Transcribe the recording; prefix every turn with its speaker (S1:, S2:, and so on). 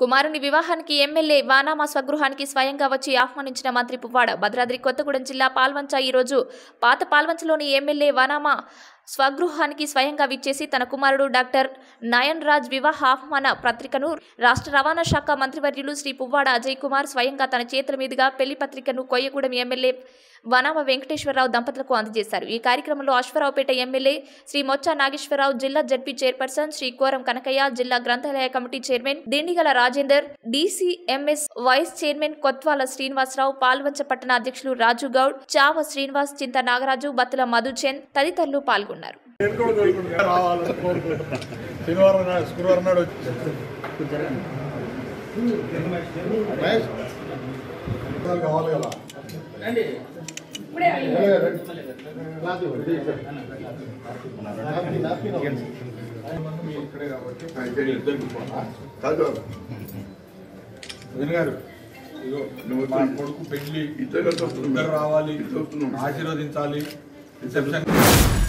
S1: కుమారుని వివాహానికి ఎమ్మెల్యే వానామా స్వగృహానికి స్వయంగా వచ్చి ఆహ్వానించిన మంత్రి పువ్వాడ భద్రాద్రి కొత్తగూడెం జిల్లా పాల్వంచ ఈరోజు పాత పాల్వంచలోని ఎమ్మెల్యే వానామా స్వగృహానికి స్వయంగా విచ్చేసి తన కుమారుడు డాక్టర్ నయన్ రాజ్ వివాహ ఆహ్వాన పత్రికను రాష్ట్ర రవాణా శాఖ మంత్రివర్యులు శ్రీ పువ్వాడ అజయ్ కుమార్ స్వయంగా తన చేతుల మీదుగా పెళ్లి పత్రికను కొయ్యగూడెం ఎమ్మెల్యే వనామ వెంకటేశ్వరరావు దంపతులకు అందజేశారు ఈ కార్యక్రమంలో అశ్వరావుపేట ఎమ్మెల్యే శ్రీ మొచ్చ నాగేశ్వరరావు జిల్లా జడ్పీ చైర్పర్సన్ శ్రీ కోరం కనకయ్య జిల్లా గ్రంథాలయ committee chairman Dindigala Rajender DCMS vice chairman Kotwala Srinivasarao Palvancha పట్టణ అధ్యక్షులు రాజు గౌడ్ చావ శ్రీనివాస్ చింత నాగరాజు బత్తుల మధుచంద్ తదితరులు పాల్గొన్నారు
S2: రావాలని కోరుకుంటున్నాను శనివారం నాడు శుక్రవారం నాడు వచ్చి మహేష్, కావాలి కదా ఏ, రండి. క్లాస్ ఇవ్వండి. నాప్కిన్, నాప్కిన్ ఇవ్వండి. మీ ఇక్కడే కాబట్టి వదిన గారు ఇదిగో మా కొడుకు పెళ్లి ఇద్దరు రావాలి ఆశీర్వదించాలి రిసెప్షన్